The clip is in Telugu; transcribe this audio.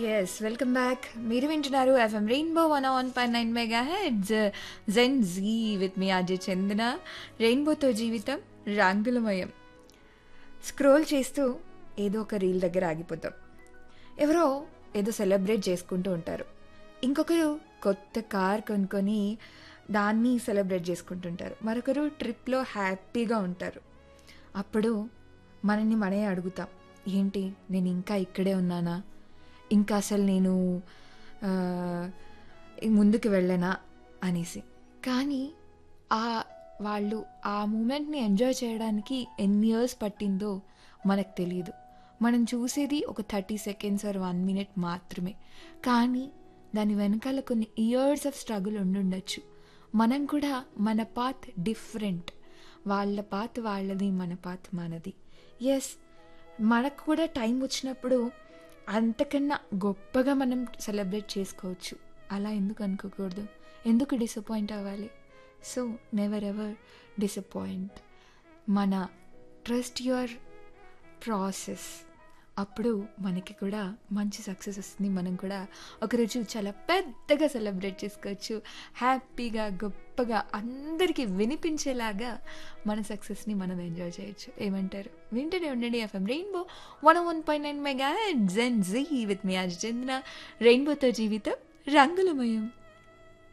ఎస్ వెల్కమ్ బ్యాక్ మీరు వింటున్నారు FM rainbow one one point nine mega heads gen Z with me Ajay Chandana రెయిన్బోతో జీవితం రంగులమయం స్క్రోల్ చేస్తూ ఏదో ఒక రీల్ దగ్గర ఆగిపోతాం ఎవరో ఏదో సెలబ్రేట్ చేసుకుంటూ ఉంటారు ఇంకొకరు కొత్త కార్ కొనుక్కొని దాన్ని సెలబ్రేట్ చేసుకుంటుంటారు మరొకరు ట్రిప్లో హ్యాపీగా ఉంటారు అప్పుడు మనల్ని మనే అడుగుతాం ఏంటి నేను ఇంకా ఇక్కడే ఉన్నానా ఇంకా అసలు నేను ఆ, ముందుకు వెళ్ళనా అనేసి కానీ ఆ వాళ్ళు ఆ మూమెంట్ని ఎంజాయ్ చేయడానికి ఎన్ని ఇయర్స్ పట్టిందో మనకు తెలియదు మనం చూసేది ఒక thirty seconds or one minute మాత్రమే కానీ దాని వెనకాల కొన్ని ఇయర్స్ ఆఫ్ స్ట్రగుల్ ఉండుండొచ్చు మనం కూడా మన పాత్ డిఫరెంట్ వాళ్ళ పాత్ వాళ్ళది మన పాత్ మనది ఎస్ మనకు కూడా టైం వచ్చినప్పుడు అంతకన్నా గొప్పగా మనం సెలబ్రేట్ చేసుకోవచ్చు అలా ఎందుకు అనుకోకూడదు ఎందుకు డిసప్పాయింట్ అవ్వాలి సో నెవర్ ఎవర్ డిసప్పాయింట్ మన ట్రస్ట్ యువర్ ప్రాసెస్ అప్పుడు మనకి కూడా మంచి సక్సెస్ వస్తుంది మనం కూడా ఒకరోజు చాలా పెద్దగా సెలబ్రేట్ చేసుకోవచ్చు హ్యాపీగా గొప్పగా అందరికీ వినిపించేలాగా మన సక్సెస్ని మనం ఎంజాయ్ చేయొచ్చు ఏమంటారు వింటూనే ఉండండి FM rainbow one one point nine mega gen Z with me అజ్ చంద్ర రెయిన్బోతో జీవితం రంగులమయం